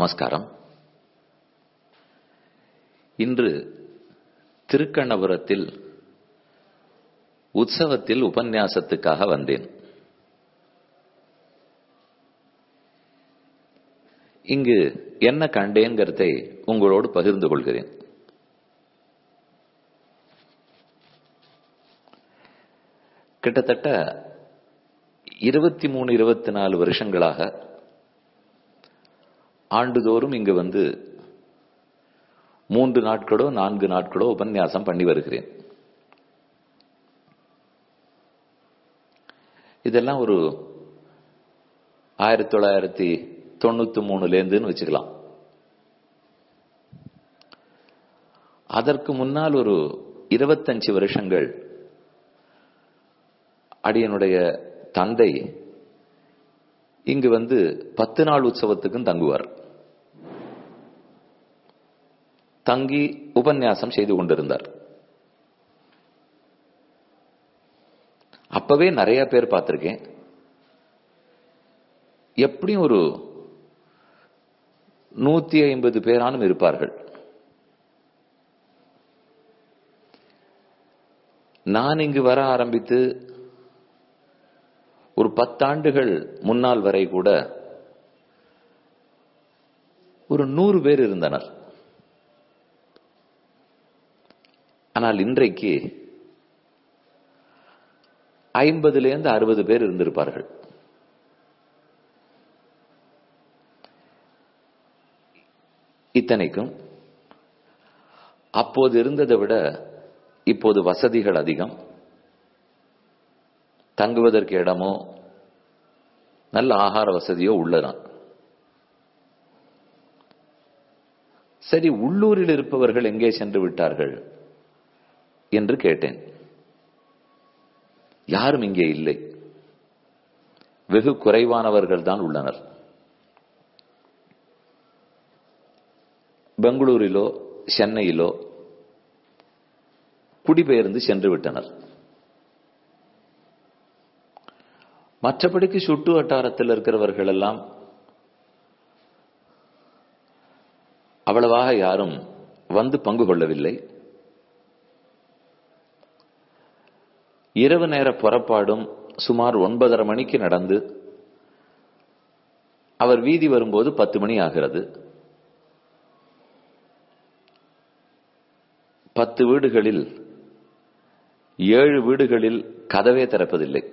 நமஸ்காரம் இன்று திருக்கண்ணபுரத்தில் உற்சவத்தில் உபன்யாசத்துக்காக வந்தேன் இங்கு என்ன கண்டேங்கிறதை உங்களோடு பகிர்ந்து கொள்கிறேன் கிட்டத்தட்ட இருபத்தி மூணு இருபத்தி நாலு வருஷங்களாக ஆண்டுதோறும் இங்கு வந்து மூன்று நாட்களோ நான்கு நாட்களோ உபன்யாசம் பண்ணி வருகிறேன் இதெல்லாம் ஒரு ஆயிரத்தி தொள்ளாயிரத்தி தொண்ணூத்தி மூணுலேருந்துன்னு வச்சுக்கலாம் அதற்கு முன்னால் ஒரு இருபத்தஞ்சு வருஷங்கள் அடியனுடைய தந்தை இங்கு வந்து பத்து நாள் உற்சவத்துக்கும் தங்குவார் தங்கி உபன்யாசம் செய்து கொண்டிருந்தார் அப்பவே நிறைய பேர் பார்த்திருக்கேன் எப்படியும் ஒரு நூத்தி ஐம்பது பேரானும் இருப்பார்கள் நான் இங்கு வர ஆரம்பித்து ஒரு பத்தாண்டுகள் முன்னால் வரை கூட ஒரு நூறு பேர் இருந்தனர் ஆனால் இன்றைக்கு ஐம்பதுலேருந்து அறுபது பேர் இருந்திருப்பார்கள் இத்தனைக்கும் அப்போது இருந்ததை விட இப்போது வசதிகள் அதிகம் தங்குவதற்கு இடமோ நல்ல ஆகார வசதியோ உள்ளதான் சரி உள்ளூரில் இருப்பவர்கள் எங்கே சென்று விட்டார்கள் என்று கேட்டேன் யாரும் இங்கே இல்லை வெகு குறைவானவர்கள் தான் உள்ளனர் பெங்களூரிலோ சென்னையிலோ குடிபெயர்ந்து சென்று விட்டனர் மற்றபடிக்கு சுட்டு வட்டாரத்தில் இருக்கிறவர்கள் எல்லாம் அவ்வளவாக யாரும் வந்து பங்கு கொள்ளவில்லை இரவு நேர புறப்பாடும் சுமார் ஒன்பதரை மணிக்கு நடந்து அவர் வீதி வரும்போது பத்து மணி ஆகிறது பத்து வீடுகளில் ஏழு வீடுகளில் கதவே திறப்பதில்லை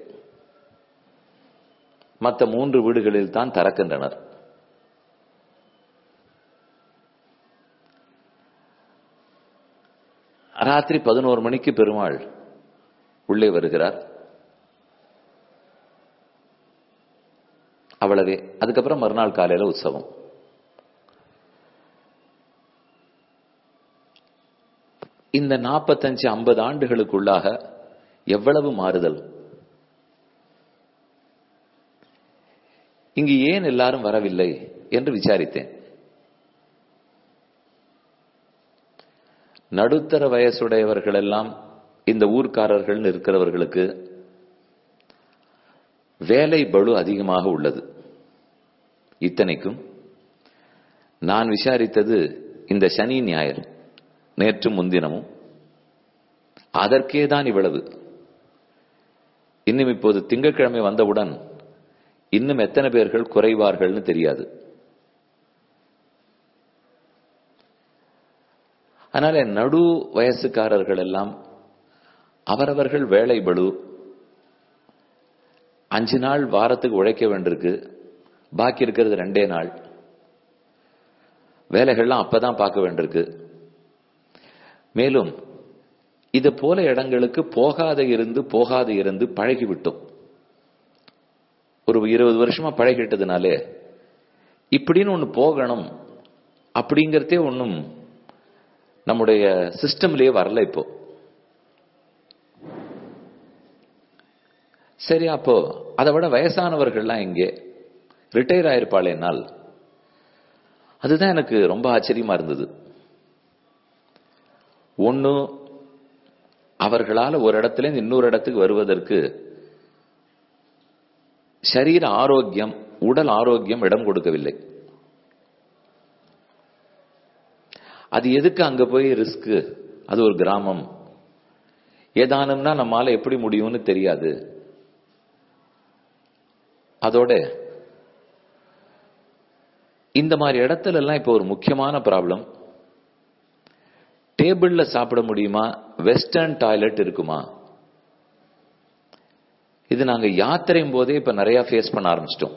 மற்ற மூன்று வீடுகளில் தான் திறக்கின்றனர் ராத்திரி பதினோரு மணிக்கு பெருமாள் உள்ளே வருகிறார் அவ்வளவே அதுக்கப்புறம் மறுநாள் காலையில உற்சவம் இந்த நாற்பத்தஞ்சு ஐம்பது ஆண்டுகளுக்குள்ளாக எவ்வளவு மாறுதல் இங்கு ஏன் எல்லாரும் வரவில்லை என்று விசாரித்தேன் நடுத்தர வயசுடையவர்கள் எல்லாம் இந்த ஊர்க்காரர்கள் இருக்கிறவர்களுக்கு வேலை பளு அதிகமாக உள்ளது இத்தனைக்கும் நான் விசாரித்தது இந்த சனி ஞாயிறு நேற்று முன்தினமும் அதற்கே தான் இவ்வளவு இன்னும் இப்போது திங்கட்கிழமை வந்தவுடன் இன்னும் எத்தனை பேர்கள் குறைவார்கள்னு தெரியாது அதனால நடு வயசுக்காரர்கள் எல்லாம் அவரவர்கள் வேலை பளு அஞ்சு நாள் வாரத்துக்கு உழைக்க வேண்டியிருக்கு பாக்கி இருக்கிறது ரெண்டே நாள் வேலைகள்லாம் அப்பதான் பார்க்க வேண்டியிருக்கு மேலும் இது போல இடங்களுக்கு போகாத இருந்து போகாத இருந்து பழகிவிட்டோம் ஒரு இருபது வருஷமா பழகிட்டதுனாலே இப்படின்னு ஒண்ணு போகணும் அப்படிங்கறதே ஒன்றும் நம்முடைய சிஸ்டம்லயே வரல இப்போ சரி அப்போ அதை விட வயசானவர்கள்லாம் இங்கே ரிட்டையர் ஆயிருப்பாளேனால் அதுதான் எனக்கு ரொம்ப ஆச்சரியமா இருந்தது ஒன்னு அவர்களால் ஒரு இடத்துல இருந்து இன்னொரு இடத்துக்கு வருவதற்கு சரீர ஆரோக்கியம் உடல் ஆரோக்கியம் இடம் கொடுக்கவில்லை அது எதுக்கு அங்க போய் ரிஸ்க் அது ஒரு கிராமம் ஏதானும்னா நம்மால எப்படி முடியும்னு தெரியாது அதோட இந்த மாதிரி இடத்துல எல்லாம் இப்போ ஒரு முக்கியமான ப்ராப்ளம் டேபிள்ல சாப்பிட முடியுமா வெஸ்டர்ன் டாய்லெட் இருக்குமா இது நாங்க யாத்திரையும் போதே இப்ப நிறைய ஃபேஸ் பண்ண ஆரம்பிச்சிட்டோம்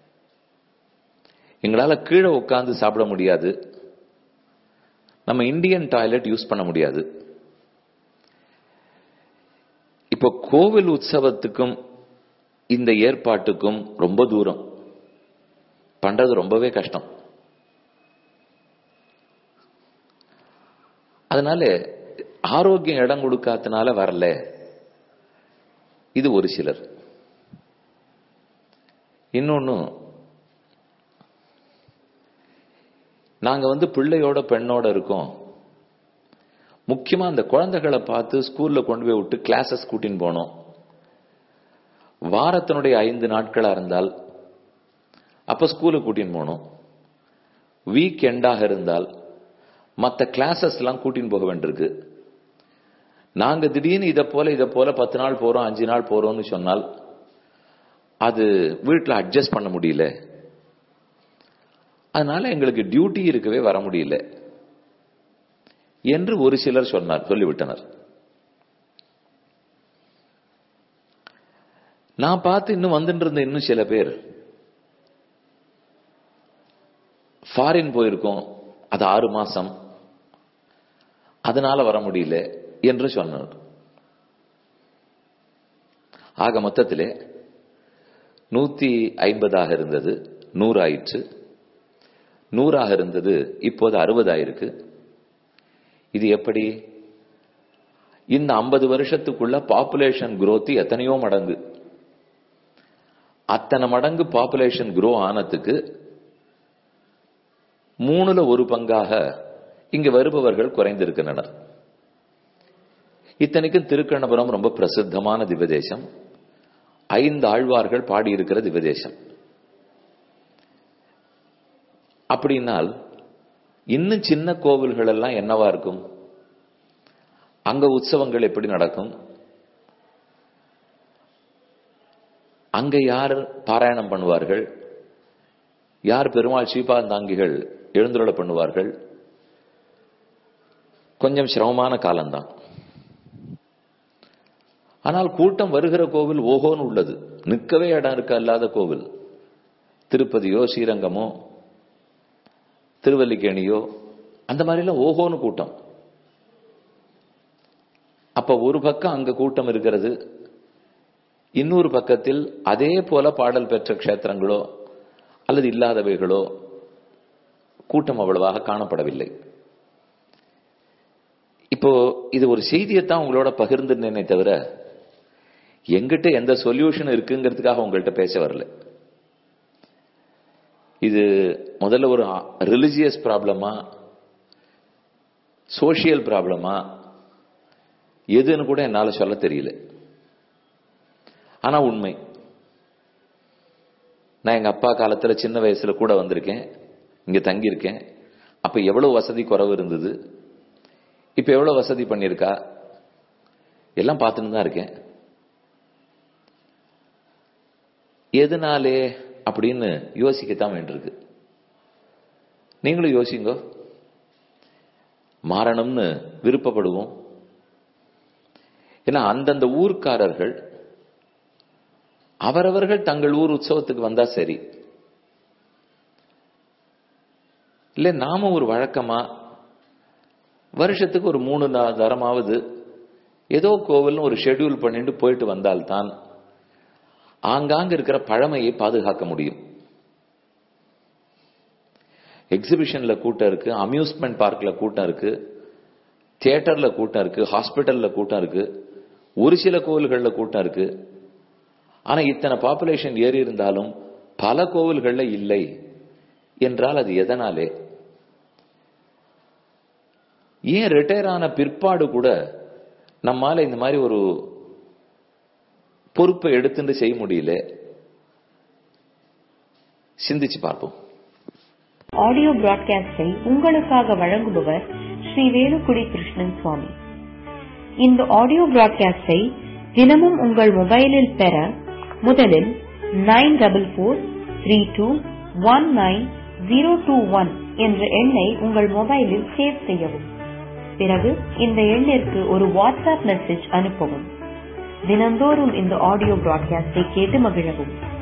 எங்களால கீழே உட்கார்ந்து சாப்பிட முடியாது நம்ம இந்தியன் டாய்லெட் யூஸ் பண்ண முடியாது இப்போ கோவில் உற்சவத்துக்கும் இந்த ஏற்பாட்டுக்கும் ரொம்ப தூரம் பண்றது ரொம்பவே கஷ்டம் அதனால ஆரோக்கியம் இடம் கொடுக்காதனால வரல இது ஒரு சிலர் இன்னொன்னு நாங்க வந்து பிள்ளையோட பெண்ணோட இருக்கோம் முக்கியமா அந்த குழந்தைகளை பார்த்து ஸ்கூல்ல கொண்டு போய் விட்டு கிளாஸஸ் கூட்டின்னு போனோம் வாரத்தினுடைய ஐந்து நாட்களா இருந்தால் அப்ப ஸ்கூலுக்கு கூட்டின்னு போகணும் வீக் எண்டாக இருந்தால் மற்ற கிளாஸஸ் எல்லாம் கூட்டின்னு போக வேண்டியிருக்கு நாங்க திடீர்னு இதை போல இதை போல பத்து நாள் போறோம் அஞ்சு நாள் போறோம்னு சொன்னால் அது வீட்டில் அட்ஜஸ்ட் பண்ண முடியல அதனால எங்களுக்கு டியூட்டி இருக்கவே வர முடியல என்று ஒரு சிலர் சொன்னார் சொல்லிவிட்டனர் நான் பார்த்து இன்னும் வந்துட்டு இருந்த இன்னும் சில பேர் ஃபாரின் போயிருக்கோம் அது ஆறு மாசம் அதனால வர முடியல என்று சொன்னார் ஆக மொத்தத்திலே நூத்தி ஐம்பதாக இருந்தது நூறு ஆயிற்று நூறாக இருந்தது இப்போது அறுபதாயிருக்கு இது எப்படி இந்த ஐம்பது வருஷத்துக்குள்ள பாப்புலேஷன் growth எத்தனையோ மடங்கு அத்தனை மடங்கு பாப்புலேஷன் grow ஆனதுக்கு மூணுல ஒரு பங்காக இங்க வருபவர்கள் குறைந்திருக்கின்றனர் இத்தனைக்கும் திருக்கண்ணபுரம் ரொம்ப பிரசித்தமான திவதேசம் ஐந்து ஆழ்வார்கள் பாடியிருக்கிற திவதேசம் அப்படின்னால் இன்னும் சின்ன கோவில்கள் எல்லாம் என்னவா இருக்கும் அங்க உற்சவங்கள் எப்படி நடக்கும் அங்க யார் பாராயணம் பண்ணுவார்கள் யார் பெருமாள் ஸ்ரீபாந்தாங்கிகள் எழுந்துருள பண்ணுவார்கள் கொஞ்சம் சிரமமான காலம்தான் ஆனால் கூட்டம் வருகிற கோவில் ஓஹோன்னு உள்ளது நிற்கவே இடம் இருக்க இல்லாத கோவில் திருப்பதியோ ஸ்ரீரங்கமோ திருவல்லிக்கேணியோ அந்த மாதிரிலாம் ஓஹோன்னு கூட்டம் அப்ப ஒரு பக்கம் அங்க கூட்டம் இருக்கிறது இன்னொரு பக்கத்தில் அதே போல பாடல் பெற்ற க்ஷேத்திரங்களோ அல்லது இல்லாதவைகளோ கூட்டம் அவ்வளவாக காணப்படவில்லை இப்போ இது ஒரு செய்தியைத்தான் உங்களோட பகிர்ந்துனேனே தவிர எங்கிட்ட எந்த சொல்யூஷன் இருக்குங்கிறதுக்காக உங்கள்கிட்ட பேச வரல இது முதல்ல ஒரு ரிலிஜியஸ் ப்ராப்ளமா சோசியல் ப்ராப்ளமா எதுன்னு கூட என்னால சொல்ல தெரியல ஆனா உண்மை நான் எங்க அப்பா காலத்துல சின்ன வயசுல கூட வந்திருக்கேன் இங்க தங்கியிருக்கேன் அப்ப எவ்வளவு வசதி குறைவு இருந்தது இப்ப எவ்வளவு வசதி பண்ணிருக்கா எல்லாம் பார்த்துன்னு தான் இருக்கேன் எதனாலே அப்படின்னு யோசிக்கத்தான் வேண்டியிருக்கு நீங்களும் யோசிங்க மாறணும்னு விருப்பப்படுவோம் ஏன்னா அந்தந்த ஊர்க்காரர்கள் அவரவர்கள் தங்கள் ஊர் உற்சவத்துக்கு வந்தா சரி இல்ல நாம ஒரு வழக்கமா வருஷத்துக்கு ஒரு மூணு தரமாவது ஏதோ கோவில்னு ஒரு ஷெட்யூல் பண்ணிட்டு போயிட்டு வந்தால்தான் ஆங்காங்க இருக்கிற பழமையை பாதுகாக்க முடியும் எக்ஸிபிஷன்ல கூட்டம் இருக்கு அம்யூஸ்மெண்ட் பார்க்ல கூட்டம் இருக்கு தியேட்டர்ல கூட்டம் இருக்கு ஹாஸ்பிட்டல்ல கூட்டம் இருக்கு ஒரு சில கோவில்கள்ல கூட்டம் இருக்கு ஆனா இத்தனை பாப்புலேஷன் ஏறி இருந்தாலும் பல கோவில்கள்ல இல்லை என்றால் அது எதனாலே ஏன் ரிட்டையர் ஆன பிற்பாடு கூட நம்மால இந்த மாதிரி ஒரு பொறுப்பை எடுத்துட்டு செய்ய முடியல சிந்திச்சு பார்ப்போம் ஆடியோ பிராட்காஸ்டை உங்களுக்காக வழங்குபவர் ஸ்ரீ வேலுக்குடி கிருஷ்ணன் சுவாமி இந்த ஆடியோ பிராட்காஸ்டை தினமும் உங்கள் மொபைலில் பெற முதலில் nine double four three two one nine zero two one என்ற எண்ணை உங்கள் மொபைலில் சேவ் செய்யவும் பிறகு இந்த எண்ணிற்கு ஒரு வாட்ஸ்அப் மெசேஜ் அனுப்பவும் தினந்தோறும் இந்த ஆடியோ பிராட்காஸ்டை கேட்டு மகிழவும்